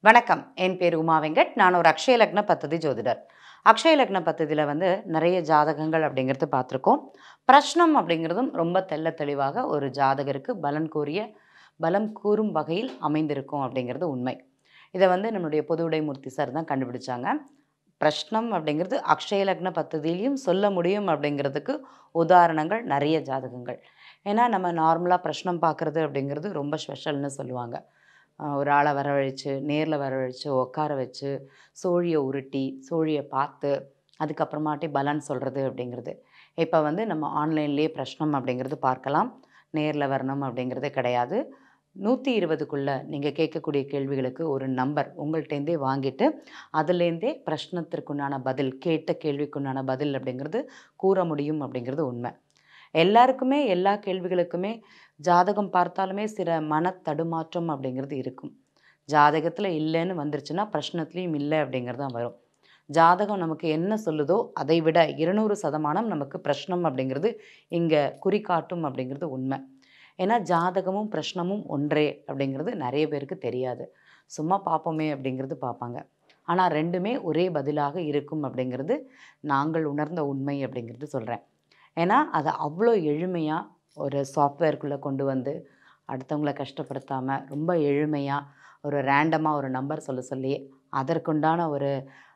வணக்கம் என் பேர் உமா வெங்கட் நான் ஒரு அக்ஷய லக்ன பத்ததி ஜோதிடர் அக்ஷய லக்ன பத்ததியில் வந்து நிறைய ஜாதகங்கள் அப்படிங்கிறது பார்த்துருக்கோம் பிரஷ்னம் அப்படிங்கிறதும் ரொம்ப தெள்ள தெளிவாக ஒரு ஜாதகருக்கு பலன் கூறிய பலம் கூறும் வகையில் அமைந்திருக்கும் அப்படிங்கிறது உண்மை இதை வந்து நம்மளுடைய பொதுவுடை மூர்த்தி சார் தான் கண்டுபிடிச்சாங்க பிரஷ்னம் அப்படிங்கிறது அக்ஷய லக்ன பத்ததியிலையும் சொல்ல முடியும் அப்படிங்கிறதுக்கு உதாரணங்கள் நிறைய ஜாதகங்கள் ஏன்னா நம்ம நார்மலாக பிரஷ்னம் பார்க்குறது அப்படிங்கிறது ரொம்ப ஸ்பெஷல்னு சொல்லுவாங்க ஆஹ் ஒரு ஆளை வரவழைச்சு நேரில் வரவழைச்சு உட்கார வச்சு சோழியை உருட்டி சோழியை பார்த்து அதுக்கப்புறமாட்டி பலன் சொல்கிறது அப்படிங்கிறது இப்போ வந்து நம்ம ஆன்லைன்லேயே பிரஷ்னம் அப்படிங்கிறது பார்க்கலாம் நேரில் வரணும் அப்படிங்கிறது கிடையாது நூற்றி இருபதுக்குள்ளே நீங்கள் கேட்கக்கூடிய கேள்விகளுக்கு ஒரு நம்பர் உங்கள்கிட்டேருந்தே வாங்கிட்டு அதுலேருந்தே பிரஷ்னத்திற்குண்டான பதில் கேட்ட கேள்விக்குண்டான பதில் அப்படிங்கிறது கூற முடியும் அப்படிங்கிறது உண்மை எல்லாருக்குமே எல்லா கேள்விகளுக்குமே ஜாதகம் பார்த்தாலுமே சில மன தடுமாற்றம் அப்படிங்கிறது இருக்கும் ஜாதகத்தில் இல்லைன்னு வந்துருச்சுன்னா பிரश्னத்துலேயும் இல்லை அப்படிங்கிறது தான் வரும் ஜாதகம் நமக்கு என்ன சொல்லுதோ அதை விட இருநூறு சதமானம் நமக்கு பிரஷ்னம் அப்படிங்கிறது இங்கே குறிகாட்டும் அப்படிங்கிறது உண்மை ஏன்னா ஜாதகமும் பிரஷ்னமும் ஒன்றே அப்படிங்கிறது நிறைய பேருக்கு தெரியாது சும்மா பார்ப்போமே அப்படிங்கிறது பார்ப்பாங்க ஆனால் ரெண்டுமே ஒரே பதிலாக இருக்கும் அப்படிங்கிறது நாங்கள் உணர்ந்த உண்மை அப்படிங்கிறது சொல்கிறேன் ஏன்னா அதை அவ்வளோ எளிமையாக ஒரு சாஃப்ட்வேர்க்குள்ளே கொண்டு வந்து அடுத்தவங்கள கஷ்டப்படுத்தாமல் ரொம்ப எளிமையாக ஒரு ரேண்டமாக ஒரு நம்பர் சொல்ல சொல்லி அதற்குண்டான ஒரு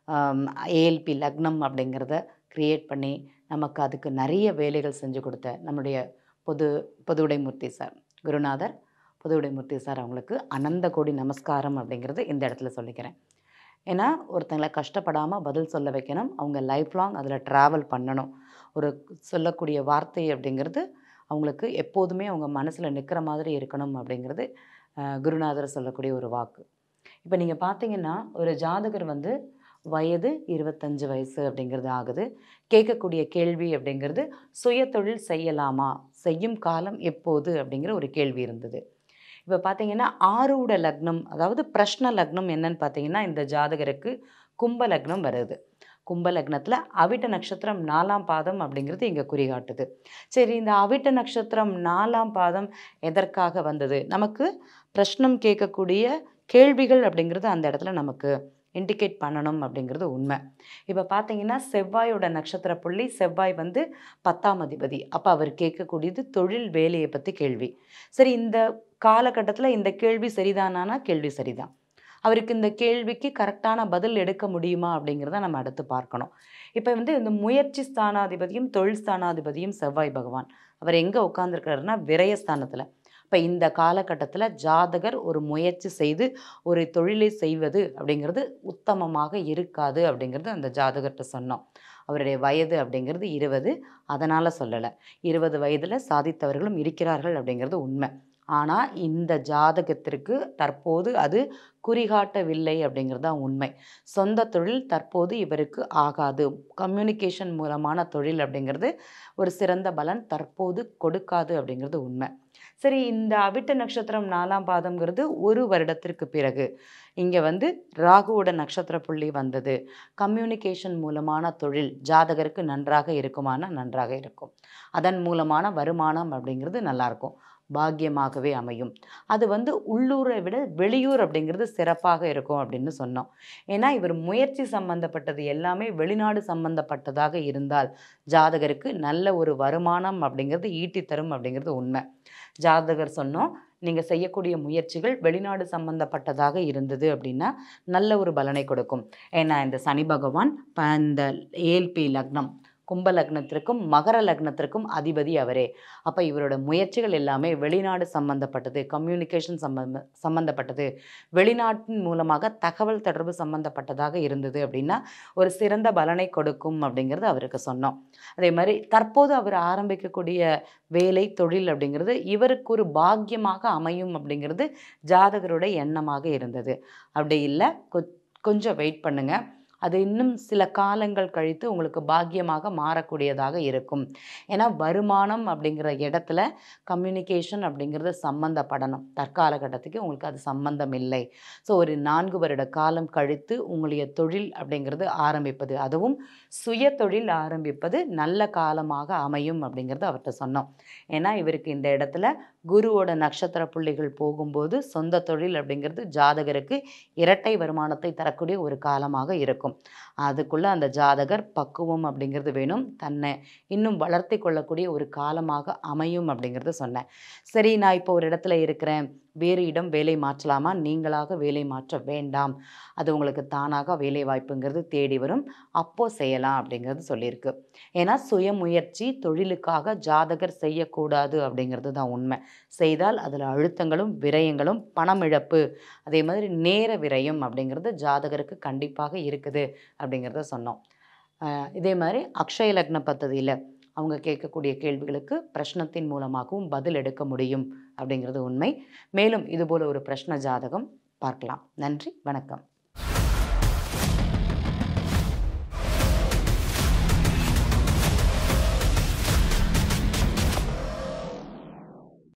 ஏஎல்பி லக்னம் அப்படிங்கிறத க்ரியேட் பண்ணி நமக்கு அதுக்கு நிறைய வேலைகள் செஞ்சு கொடுத்த நம்முடைய பொது பொதுவுடைமூர்த்தி சார் குருநாதர் பொதுவுடைமூர்த்தி சார் அவங்களுக்கு அனந்த கோடி நமஸ்காரம் அப்படிங்கிறது இந்த இடத்துல சொல்லிக்கிறேன் ஏன்னா ஒருத்தங்களை கஷ்டப்படாமல் பதில் சொல்ல வைக்கணும் அவங்க லைஃப் லாங் அதில் ட்ராவல் பண்ணணும் ஒரு சொல்லக்கூடிய வார்த்தை அப்படிங்கிறது அவங்களுக்கு எப்போதுமே அவங்க மனசில் நிற்கிற மாதிரி இருக்கணும் அப்படிங்கிறது அஹ், குருநாதர் சொல்லக்கூடிய ஒரு வாக்கு இப்போ நீங்கள் பார்த்தீங்கன்னா ஒரு ஜாதகர் வந்து வயது இருபத்தஞ்சு வயசு அப்படிங்கிறது ஆகுது கேட்கக்கூடிய கேள்வி அப்படிங்கிறது சுயதொழில் செய்யலாமா செய்யும் காலம் எப்போது அப்படிங்கிற ஒரு கேள்வி இருந்தது இப்போ பார்த்தீங்கன்னா ஆரூட லக்னம் அதாவது பிரஷ்ன லக்னம் என்னன்னு பார்த்தீங்கன்னா இந்த ஜாதகருக்கு கும்ப லக்னம் வருது கும்ப லக்னத்தில் அவிட்ட நட்சத்திரம் நாலாம் பாதம் அப்படிங்கிறது இங்கே குறிகாட்டுது சரி இந்த அவிட்ட நட்சத்திரம் நாலாம் பாதம் எதற்காக வந்தது நமக்கு பிரஷ்னம் கேட்கக்கூடிய கேள்விகள் அப்படிங்கிறது அந்த இடத்துல நமக்கு இண்டிகேட் பண்ணணும் அப்படிங்கிறது உண்மை இப்போ பார்த்தீங்கன்னா செவ்வாயோட நட்சத்திர புள்ளி செவ்வாய் வந்து பத்தாம் அதிபதி அப்போ அவர் கேட்கக்கூடியது தொழில் வேலையை பற்றி கேள்வி சரி இந்த காலகட்டத்தில் இந்த கேள்வி சரிதானானா கேள்வி சரிதான் அவருக்கு இந்த கேள்விக்கு கரெக்டான பதில் எடுக்க முடியுமா அப்படிங்கிறத நம்ம அடுத்து பார்க்கணும் இப்போ வந்து இந்த முயற்சி ஸ்தானாதிபதியும் தொழில் ஸ்தானாதிபதியும் செவ்வாய் பகவான் அவர் எங்கே உட்காந்துருக்காருன்னா விரயஸ்தானத்தில் இப்போ இந்த காலகட்டத்தில் ஜாதகர் ஒரு முயற்சி செய்து ஒரு தொழிலை செய்வது அப்படிங்கிறது உத்தமமாக இருக்காது அப்படிங்கிறது அந்த ஜாதகர்கிட்ட சொன்னோம் அவருடைய வயது அப்படிங்கிறது இருபது அதனால் சொல்லலை இருபது வயதில் சாதித்தவர்களும் இருக்கிறார்கள் அப்படிங்கிறது உண்மை ஆனால் இந்த ஜாதகத்திற்கு தற்போது அது குறிகாட்டவில்லை அப்படிங்கிறது தான் உண்மை சொந்த தொழில் தற்போது இவருக்கு ஆகாது கம்யூனிகேஷன் மூலமான தொழில் அப்படிங்கிறது ஒரு சிறந்த பலன் தற்போது கொடுக்காது அப்படிங்கிறது உண்மை சரி இந்த அவிட்ட நட்சத்திரம் நாலாம் பாதம்ங்கிறது ஒரு வருடத்திற்கு பிறகு இங்கே வந்து ராகுவோட நட்சத்திர புள்ளி வந்தது கம்யூனிகேஷன் மூலமான தொழில் ஜாதகருக்கு நன்றாக இருக்குமானா நன்றாக இருக்கும் அதன் மூலமான வருமானம் அப்படிங்கிறது நல்லாயிருக்கும் பாக்கியமாகவே அமையும் அது வந்து உள்ளூரை விட வெளியூர் அப்படிங்கிறது சிறப்பாக இருக்கும் அப்படின்னு சொன்னோம் ஏன்னா இவர் முயற்சி சம்பந்தப்பட்டது எல்லாமே வெளிநாடு சம்பந்தப்பட்டதாக இருந்தால் ஜாதகருக்கு நல்ல ஒரு வருமானம் அப்படிங்கிறது ஈட்டி தரும் அப்படிங்கிறது உண்மை ஜாதகர் சொன்னோம் நீங்கள் செய்யக்கூடிய முயற்சிகள் வெளிநாடு சம்பந்தப்பட்டதாக இருந்தது அப்படின்னா நல்ல ஒரு பலனை கொடுக்கும் ஏன்னா இந்த சனி பகவான் ப- இந்த ஏல்பி லக்னம் கும்ப லக்னத்திற்கும் மகர லக்னத்திற்கும் அதிபதி அவரே அப்போ இவரோட முயற்சிகள் எல்லாமே வெளிநாடு சம்பந்தப்பட்டது கம்யூனிகேஷன் சம்பந்த சம்பந்தப்பட்டது வெளிநாட்டின் மூலமாக தகவல் தொடர்பு சம்பந்தப்பட்டதாக இருந்தது அப்படின்னா ஒரு சிறந்த பலனை கொடுக்கும் அப்படிங்கிறது அவருக்கு சொன்னோம் அதே மாதிரி தற்போது அவர் ஆரம்பிக்கக்கூடிய வேலை தொழில் அப்படிங்கிறது இவருக்கு ஒரு பாக்கியமாக அமையும் அப்படிங்கிறது ஜாதகருடைய எண்ணமாக இருந்தது அப்படி இல்லை கொ- கொஞ்சம் வெயிட் பண்ணுங்க அது இன்னும் சில காலங்கள் கழித்து உங்களுக்கு பாக்கியமாக மாறக்கூடியதாக இருக்கும் ஏன்னா வருமானம் அப்படிங்கிற இடத்துல கம்யூனிகேஷன் அப்படிங்கிறது சம்மந்தப்படணும் தற்காலகட்டத்துக்கு உங்களுக்கு அது சம்பந்தம் இல்லை ஸோ ஒரு நான்கு வருட காலம் கழித்து உங்களுடைய தொழில் அப்படிங்கிறது ஆரம்பிப்பது அதுவும் சுய தொழில் ஆரம்பிப்பது நல்ல காலமாக அமையும் அப்படிங்கிறது அவர்கிட்ட சொன்னோம் ஏன்னா இவருக்கு இந்த இடத்துல குருவோட நட்சத்திர புள்ளிகள் போகும்போது சொந்த தொழில் அப்படிங்கிறது ஜாதகருக்கு இரட்டை வருமானத்தை தரக்கூடிய ஒரு காலமாக இருக்கும் அதுக்குள்ளே அந்த ஜாதகர் பக்குவம் அப்படிங்கிறது வேணும் தன்னை இன்னும் வளர்த்தி கொள்ளக்கூடிய ஒரு காலமாக அமையும் அப்படிங்கிறத சொன்னேன் சரி நான் இப்போ ஒரு இடத்துல இருக்கிறேன் வேறு இடம் வேலை மாற்றலாமா நீங்களாக வேலை மாற்ற வேண்டாம் அது உங்களுக்கு தானாக வேலை வாய்ப்புங்கிறது தேடி வரும் அப்போ செய்யலாம் அப்படிங்கிறது சொல்லியிருக்கு ஏன்னா சுயமுயற்சி தொழிலுக்காக ஜாதகர் செய்யக்கூடாது அப்படிங்கிறது தான் உண்மை செய்தால் அதில் அழுத்தங்களும் விரயங்களும் பணம் இழப்பு அதே மாதிரி நேர விரயம் அப்படிங்கிறது ஜாதகருக்கு கண்டிப்பாக இருக்குது அப்படிங்கிறத சொன்னோம் ஆஹ் இதே மாதிரி அக்ஷய லக்ன பദ്ധதியில் அவங்க கேட்கக்கூடிய கேள்விகளுக்கு பிரஷ்னத்தின் மூலமாகவும் பதில் எடுக்க முடியும் அப்படிங்கிறது உண்மை மேலும் இதுபோல் ஒரு பிரஷ்ன ஜாதகம் பார்க்கலாம் நன்றி வணக்கம்